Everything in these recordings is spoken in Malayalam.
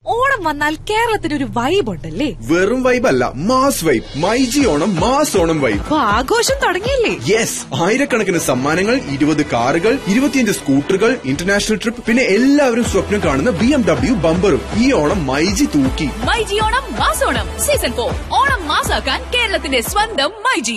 ഓണം വന്നാൽ കേരളത്തിന് ഒരു വൈബ് ഉണ്ടല്ലേ വെറും വൈബ് അല്ല mass vibe myG Onam mass Onam vibe അപ്പൊ ആഘോഷം തുടങ്ങിയല്ലേ യെസ് ആയിരക്കണക്കിന് സമ്മാനങ്ങൾ ഇരുപത് കാറുകൾ ഇരുപത്തിയഞ്ച് സ്കൂട്ടറുകൾ ഇന്റർനാഷണൽ ട്രിപ്പ് പിന്നെ എല്ലാവരും സ്വപ്നം കാണുന്ന ബി എം ഡബ്ല്യു ബമ്പറും ഈ ഓണം മൈജി തൂക്കി മൈജി ഓണം മാസോണം സീസൺ ഫോർ ഓണം മാസാക്കാൻ കേരളത്തിന്റെ സ്വന്തം മൈജി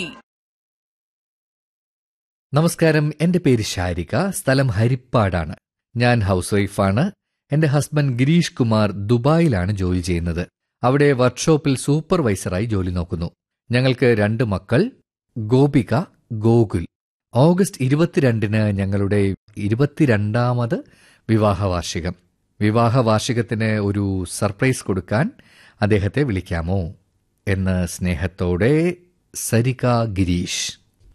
നമസ്കാരം എന്റെ പേര് ശാരിക സ്ഥലം ഹരിപ്പാടാണ് ഞാൻ ഹൗസ് വൈഫാണ് എന്റെ ഹസ്ബൻഡ് ഗിരീഷ് കുമാർ ദുബായിലാണ് ജോലി ചെയ്യുന്നത് അവിടെ വർക്ക്ഷോപ്പിൽ സൂപ്പർവൈസറായി ജോലി നോക്കുന്നു ഞങ്ങൾക്ക് രണ്ട് മക്കൾ ഗോപിക ഗോകുൽ ഓഗസ്റ്റ് ഇരുപത്തിരണ്ടിന് ഞങ്ങളുടെ ഇരുപത്തിരണ്ടാമത് വിവാഹ വാർഷികം വിവാഹ വാർഷികത്തിന് ഒരു സർപ്രൈസ് കൊടുക്കാൻ അദ്ദേഹത്തെ വിളിക്കാമോ എന്ന് സ്നേഹത്തോടെ സരിക ഗിരീഷ്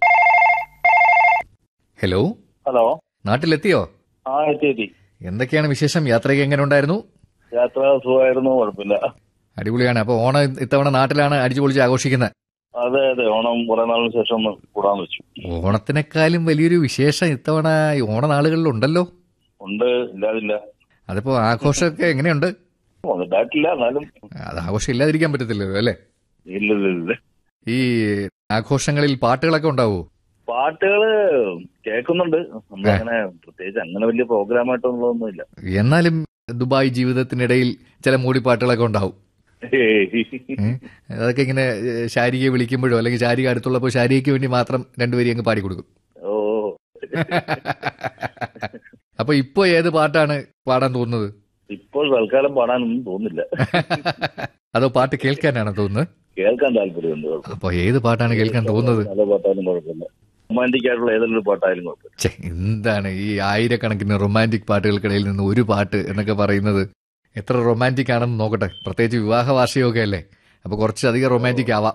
ഹലോ ഹലോ നാട്ടിലെത്തിയോ ആ എത്തി എത്തി എന്തൊക്കെയാണ് വിശേഷം യാത്രയ്ക്ക് എങ്ങനെ ഉണ്ടായിരുന്നു യാത്ര സുഖമായിരുന്നു കുഴപ്പമില്ല അടിപൊളിയാണ് അപ്പൊ ഓണം ഇത്തവണ നാട്ടിലാണ് അടിച്ചു പൊളിച്ച് ആഘോഷിക്കുന്നത് അതെ അതെ ഓണം കുറെ നാളിന് ശേഷം ഒന്ന് കൂടാന്ന് വെച്ചു ഓണത്തിനേക്കാളും വലിയൊരു വിശേഷം ഇത്തവണ ഈ ഓണനാളുകളിലുണ്ടല്ലോ ഉണ്ട് ഇല്ലാതില്ല അതിപ്പോ ആഘോഷമൊക്കെ എങ്ങനെയുണ്ട് വന്നിട്ടായിട്ടില്ല എന്നാലും അത് ആഘോഷം ഇല്ലാതിരിക്കാൻ പറ്റത്തില്ലല്ലോ അല്ലേ ഇല്ല ഇല്ല ഇല്ല ഈ ആഘോഷങ്ങളിൽ പാട്ടുകളൊക്കെ ഉണ്ടാവോ പാട്ടുകള് കേൾക്കുന്നുണ്ട് നമ്മളങ്ങനെ പ്രത്യേകിച്ച് അങ്ങനെ വലിയ പ്രോഗ്രാമായിട്ടുള്ളതൊന്നുമില്ല എന്നാലും ദുബായ് ജീവിതത്തിനിടയിൽ ചില മൂടിപ്പാട്ടുകളൊക്കെ ഉണ്ടാവും ഏയ്. ഏ? അതൊക്കെ ഇങ്ങനെ ഏ, ശാരികയെ വിളിക്കുമ്പോഴോ അല്ലെങ്കിൽ ശാരിക അടുത്തുള്ളപ്പോൾ ശാരികയ്ക്ക് വേണ്ടി മാത്രം രണ്ടുപേരും അങ്ങ് പാടിക്കൊടുക്കും ഓ അപ്പൊ ഇപ്പൊ ഏത് പാട്ടാണ് പാടാൻ തോന്നുന്നത് ഇപ്പോൾ തൽക്കാലം പാടാനൊന്നും തോന്നില്ല അതോ പാട്ട് കേൾക്കാനാണോ തോന്നുന്നത് കേൾക്കാൻ താല്പര്യമുണ്ട് കുഴപ്പമില്ല. അപ്പൊ ഏത് പാട്ടാണ് കേൾക്കാൻ തോന്നുന്നത് നല്ല പാട്ടായാലും കുഴപ്പമില്ല റൊമാൻറ്റിക് ആയിട്ടുള്ള ഏതെങ്കിലും ഒരു പാട്ടായാലും കുഴപ്പമില്ല ഛെ, എന്താണ് ഈ ആയിരക്കണക്കിന് റൊമാൻറ്റിക് പാട്ടുകൾക്കിടയിൽ നിന്ന് ഒരു പാട്ട് എന്നൊക്കെ പറയുന്നത് എത്ര റൊമാൻറ്റിക് ആണെന്ന് നോക്കട്ടെ പ്രത്യേകിച്ച് വിവാഹ വാർഷികമൊക്കെ അല്ലേ അപ്പൊ കുറച്ചധികം റൊമാൻറ്റിക് ആവാം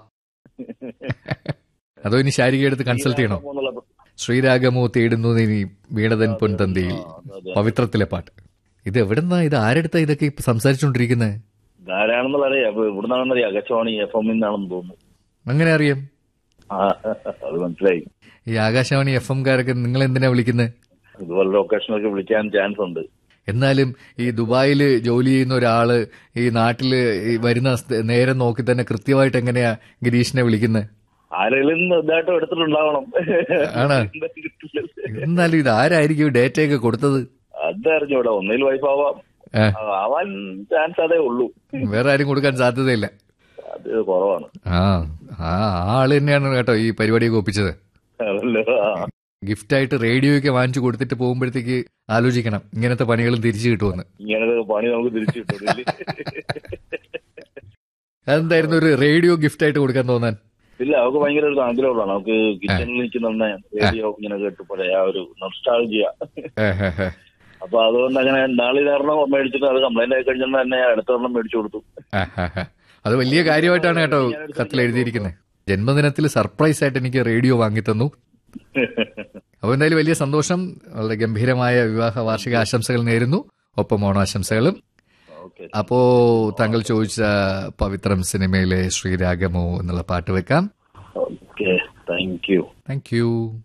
അതോ ഇനി ശാരിക എടുത്ത് കൺസൾട്ട് ചെയ്യണോ എന്നുള്ള ശ്രീരാഗമോ തേടുന്നു നീ വീണതൻ പൊൻതന്തിയിൽ ആ, അതെ. പവിത്രത്തിലെ പാട്ട് ഇത് എവിടെന്നാ ഇത് ആരെടുത്താ ഇതൊക്കെ ഇപ്പൊ സംസാരിച്ചുകൊണ്ടിരിക്കുന്നത് ധാരാണെന്നുള്ള അറിയാം അപ്പൊ ഇവിടുന്നാണെന്ന് അറിയാം അകച്ചവാണി എഫ് എമ്മിന്നാണെന്ന് തോന്നുന്നു അങ്ങനെ അറിയാം ആ, അത് മനസ്സിലായി ഈ ആകാശവാണി എഫ് എംകാരൊക്കെ നിങ്ങൾ എന്തിനാ വിളിക്കുന്നത് ഇതുപോലെ ലൊക്കേഷനൊക്കെ വിളിക്കാൻ ചാൻസ് ഉണ്ട് എന്നാലും ഈ ദുബായിൽ ജോലി ചെയ്യുന്ന ഒരാള് ഈ നാട്ടില് ഈ വരുന്ന സ്ഥ- നേരം നോക്കി തന്നെ കൃത്യമായിട്ട് എങ്ങനെയാ ഗിരീഷിനെ വിളിക്കുന്നത് ആരെങ്കിലും ഇതായിട്ട് എടുത്തിട്ടുണ്ടാവണം ആണ്. എന്നാലും ഇത് ആരായിരിക്കും ഈ ഡേറ്റയൊക്കെ കൊടുത്തത് അത് അറിഞ്ഞൂടാ ഒന്നിൽ വൈഫ് ആവാം ഏ, ആ, ആവാൻ ചാൻസ് അതേ ഉള്ളൂ വേറെ ആരും കൊടുക്കാൻ സാധ്യതയില്ല അത് കുറവാണ് ആ ആ ആ ആള് തന്നെയാണ് കേട്ടോ ഈ പരിപാടിയൊക്കെ ഒപ്പിച്ചത് അതല്ലോ ആ. ഗിഫ്റ്റായിട്ട് റേഡിയോയൊക്കെ വാങ്ങിച്ചു കൊടുത്തിട്ട് പോകുമ്പോഴത്തേക്ക് ആലോചിക്കണം ഇങ്ങനത്തെ പണികളും തിരിച്ചു കിട്ടുമെന്ന് ഇങ്ങനത്തെ പണി നമുക്ക് തിരിച്ചു കിട്ടുന്നില്ല അതെന്തായിരുന്നു ഒരു റേഡിയോ ഗിഫ്റ്റായിട്ട് കൊടുക്കാൻ തോന്നാൻ ഇല്ല അവർക്ക് ഭയങ്കര ഒരു ആഗ്രഹമുള്ളതാണ് നമുക്ക് കിച്ചണിൽ നിൽക്കുന്ന റേഡിയോ ഇങ്ങനെ കേട്ട് പഴയ ആ ഒരു നൊസ്റ്റാൾജിയ ഏ, ഏ, ഏ. അപ്പൊ അതുകൊണ്ട് അങ്ങനെ നാളെ ഒരെണ്ണം മേടിച്ചിട്ട് അത് കംപ്ലൈന്റ് ആയി കഴിഞ്ഞാൽ തന്നെ അടുത്തൊരെണ്ണം മേടിച്ചു കൊടുത്തു ആ, ആ, ആ. അത് വലിയ കാര്യമായിട്ടാണ് കേട്ടോ കത്തിൽ എഴുതിയിരിക്കുന്നത് ജന്മദിനത്തിൽ സർപ്രൈസ് ആയിട്ട് എനിക്ക് റേഡിയോ വാങ്ങിത്തന്നു അപ്പോൾ എന്തായാലും വലിയ സന്തോഷം വളരെ ഗംഭീരമായ വിവാഹ വാർഷിക ആശംസകൾ നേരുന്നു ഒപ്പം ഓണാശംസകളും ഓക്കെ അപ്പോ താങ്കൾ ചോദിച്ച പവിത്രം സിനിമയിലെ ശ്രീരാഗമോ എന്നുള്ള പാട്ട് വെക്കാം okay thank you thank U